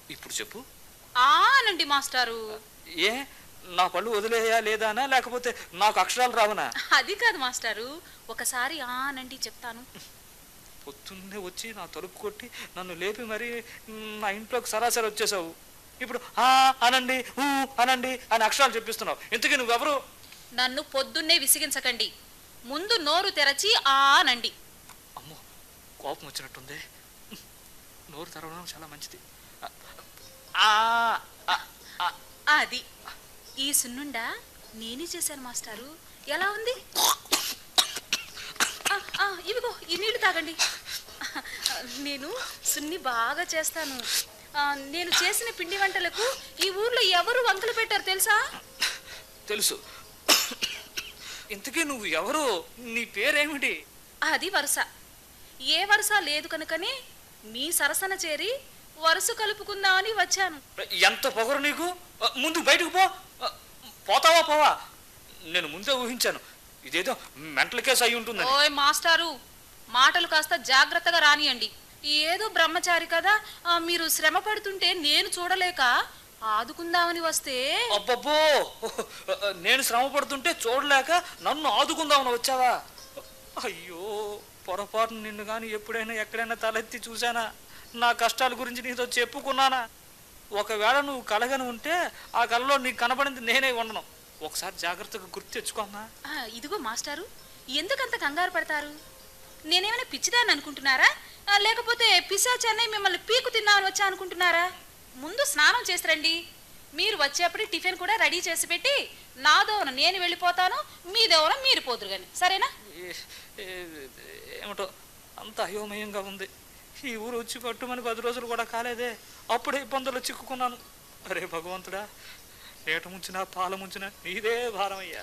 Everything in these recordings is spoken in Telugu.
ఇప్పుడు చెప్పు ఆనండి మాస్టారు ఏ నా పళ్ళు వదిలేయా లేదానా లేకపోతే నాకు అక్షరాలు రావనా అది కాదు మాస్టారు ఒకసారి ఆనండి చెప్తాను పొద్దున్నే వచ్చి నా తలుపు కొట్టి నన్ను లేపి మరి నా ఇంట్లోకి సరాసరి వచ్చేసావు ఇప్పుడు ఆ అనండి ఊ అనండి అని అక్షరాలు చెప్పిస్తున్నావు ఇంతకీ నువ్వెవరు నన్ను పొద్దున్నే విసిగించకండి ముందు నోరు తెరచి ఆనండి అమ్మో కోపం వచ్చినట్టుంది నోరు తెరవడం చాలా మంచిది ఆ, ఆ, ఆ, అది ఈ సున్నుండా నేనే చేశాను మాస్టారు ఎలా ఉంది ఆ, ఆ, ఇవిగో ఈ నీళ్లు తాగండి నేను సున్ని బాగా చేస్తాను ఆ, నేను చేసిన పిండి వంటలకు ఈ ఊర్లో ఎవరు వంకలు పెట్టారు తెలుసా తెలుసు ఇంతకీ నువ్వు ఎవరు నీ పేరేమిటి అది వరుస ఏ వరుస లేదు కనుకనే మీ సరసన చేరి వరుస కలుపుకుందామని వచ్చాను ఎంత పొగరు నీకు ముందు బయటకు పో పోతావా పోవా నేను ముందే ఊహించాను ఇదేదో మెంటల్ కేసు అయి ఉంటుందని ఓయ్ మాస్టారు మాటలు కాస్త జాగ్రత్తగా రానియండి ఏదో బ్రహ్మచారి కదా ఆ, మీరు శ్రమ పడుతుంటే నేను చూడలేక ఆదుకుందామని వస్తే అబ్బబ్బో నేను శ్రమ పడుతుంటే చూడలేక నన్ను ఆదుకుందామని వచ్చావా అయ్యో పొరపాటు నిన్ను కానీ ఎప్పుడైనా ఎక్కడైనా తలెత్తి చూసానా నా కష్టాల గురించి నీతో చెప్పుకున్నానా ఒకవేళ నువ్వు కలగని ఉంటే ఆ కలలో నీకు కనబడింది నేనే ఉండను ఒకసారి జాగ్రత్తగా గుర్తు తెచ్చుకోమ్మా ఆ, ఇదిగో మాస్టారు ఎందుకంత కంగారు పడతారు నేనేమైనా పిచ్చిదాన్ని అనుకుంటున్నారా ఆ, లేకపోతే పిశాచాన్ని మిమ్మల్ని పీకు తిన్నామని వచ్చా అనుకుంటున్నారా ముందు స్నానం చేసి రండి మీరు వచ్చేప్పుడు టిఫిన్ కూడా రెడీ చేసి పెట్టి నా దోవన నేను వెళ్ళిపోతాను మీ దోవన మీరు పోదురు కానీ సరేనా ఏ- ఏ- ఏమిటో అంత అయోమయంగా ఉంది ఈ ఊరు వచ్చి పట్టుమని పది రోజులు కూడా కాలేదే అప్పుడే ఇబ్బందులు చిక్కుకున్నాను అరే భగవంతుడా ఏట ముంచినా పాల ముంచినా నీదే భారం అయ్యా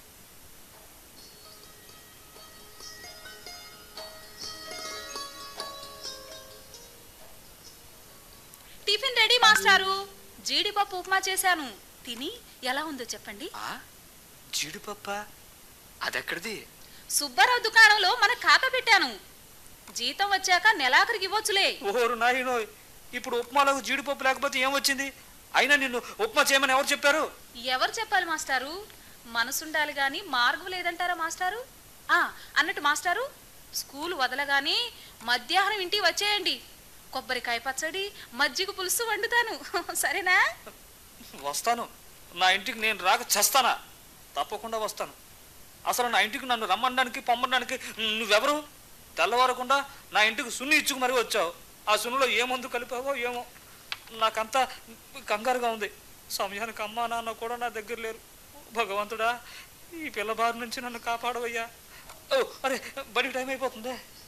టిఫిన్ రెడీ మాస్టారు జీడిపప్పు ఉప్మా చేశాను తిని ఎలా ఉందో చెప్పండి ఆ? జీడిపప్ప అదెక్కడిది సుబ్బారావు దుకాణంలో మన ఖాతా పెట్టాను జీతం వచ్చాక నెలాఖరికి ఇవ్వచ్చులే ఓరు నాయనో ఇప్పుడు ఉప్మాలకు జీడిపప్పు లేకపోతే ఏం వచ్చింది అయినా నిన్ను ఉప్మా చేయమని ఎవరు చెప్పారు ఎవరు చెప్పాలి మాస్టారు మనసుండాలి గాని మార్గం లేదంటారా మాస్టారు ఆ అన్నట్టు మాస్టారు స్కూల్ వదలగానే మధ్యాహ్నం ఇంటికి వచ్చేయండి కొబ్బరికాయ పచ్చడి మజ్జిగ పులుసు వండుతాను సరేనా వస్తాను నా ఇంటికి నేను రాక చస్తానా తప్పకుండా వస్తాను అసలు నా ఇంటికి నన్ను రమ్మనడానికి పొమ్మడానికి నువ్వెవరు తెల్లవారకుండా నా ఇంటికి సున్ని ఇచ్చుకు మరీ వచ్చావు ఆ సున్నులో ఏ మందు కలిపావో ఏమో నాకంతా కంగారుగా ఉంది సమయానికి అమ్మా నాన్న కూడా నా దగ్గర లేరు భగవంతుడా ఈ పిల్ల బారి నుంచి నన్ను కాపాడవయ్యా ఓ అరే బడి టైం అయిపోతుంది